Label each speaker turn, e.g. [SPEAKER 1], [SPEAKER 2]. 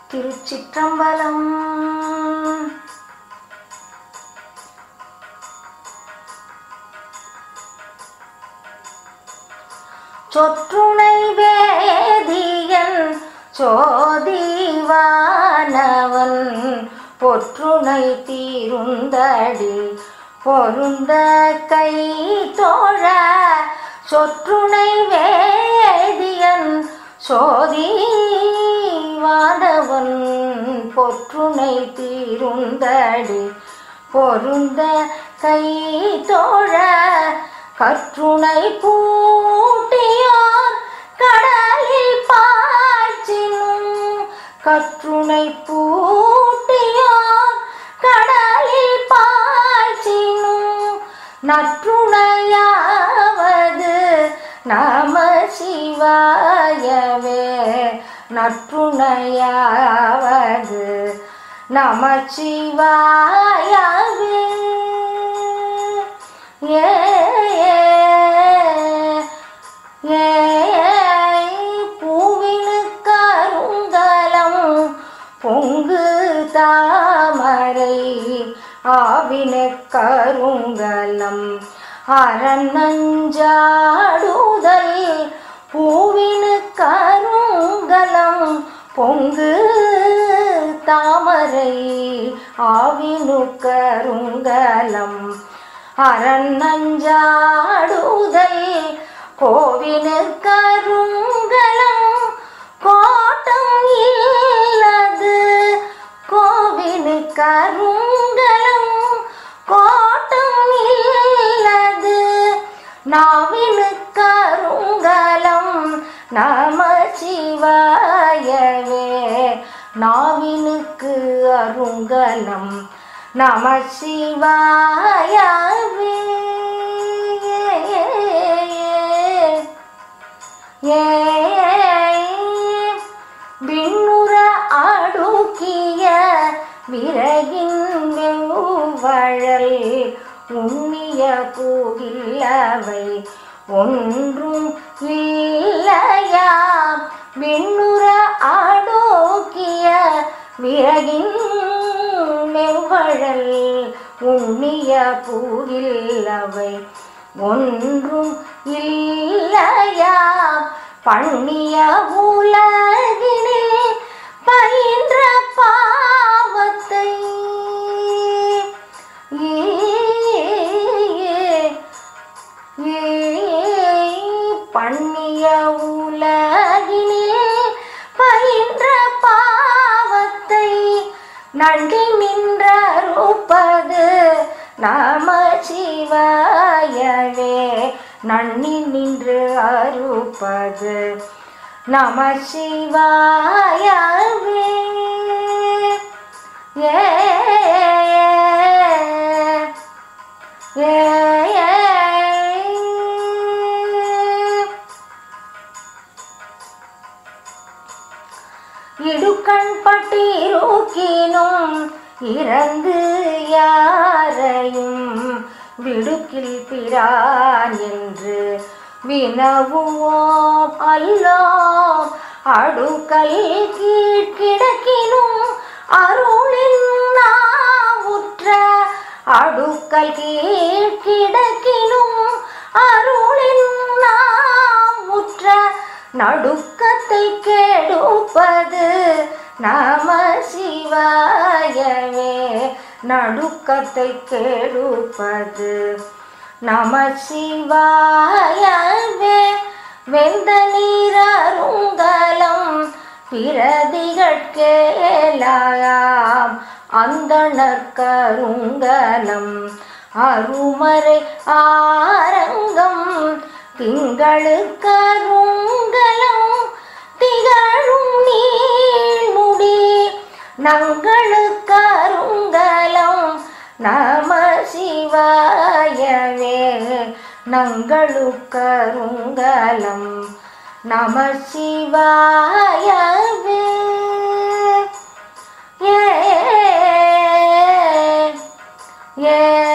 [SPEAKER 1] திருச்சிற்றம்பலம் சொற்றுணை வேதியன் சோதிவானவன் பொற்றுணை தீருந்தடி பொருந்த கை தோழ சொற்றுணை வேதியன் சோதிவானவன் பொற்றுணை தீருந்தடி பொருந்த கை தோழ கற்றுணை பூட்டியோர் கடலில் பாய்ச்சினும் கற்றுணை பூட்டியோர் கடலில் பாய்ச்சினும் நற்றுணையாவது நம சிவாயவே நற்றுணையாவது நம சிவாயவே ஏ ஏ பூவினு கருங்கலம் பொங்கு தாமரை ஆவினு கருங்கலம் அரநஞ்சாடுதல் பூவினு கருங்கலம் பொங்கு தாமரை ஆவினு கருங்கலம் அரநஞ்சாடுதல் கோவினு கருங்கலம் கோட்டம் இல்லது கோவினு கருங்கலம் கோட்டம் இல்லது நாவினு கருங்கலம் நம சிவாயவே நாவினுக்கு அருங்கலம் நம சிவாயவே ஏ விண்ணுற அடுக்கிய விறகின் வெவ்வழல் உண்ணிய பூகில்லவை ஒன்றும் இல்லையாம் விண்ணுற அடுக்கிய விறகின் வெவ்வழல் உண்ணிய பூகில்லவை ஒன்றும் இல்லையாம் பண்ணிய உலகினில் பயின்ற பாவத்தை ஏ, ஏ, பண்ணிய உலகினில் பயின்ற பாவத்தை நண்டி நின்றறுப்பது நம சிவாயவே நன்னி நின்று அறுப்பது நம சிவாயவே ஏ ஏ, ஏ. இடுக்கண் பட்டிருக்கினும் இறந்து யாரையும் விடுக்கில் பிரான் என்று வினவுவோம் அல்லோம் அடுக்கல் கீழ்கிடக்கினும் அருளின் நாவுற்ற அடுக்கல் கீழ்கிடக்கினும் அருளின் நாவுற்ற நடுக்கத்தை கெடுப்பது நம சிவாயவே நடுக்கத்தை கெடுப்பது நம சிவாயவே வெந்த நீரருங்கலம் பிரதிகட்கேலாம் அந்தணர்கருங்கலம் அருமறை ஆரங்கம் திங்களுக்கருங்கலம் திகழும் நீழ்முடி நங்களுக்கருங்கலம் நம சிவாயவே நங்களுக்கருங்கலம் நம சிவாயவே ஏ ஏ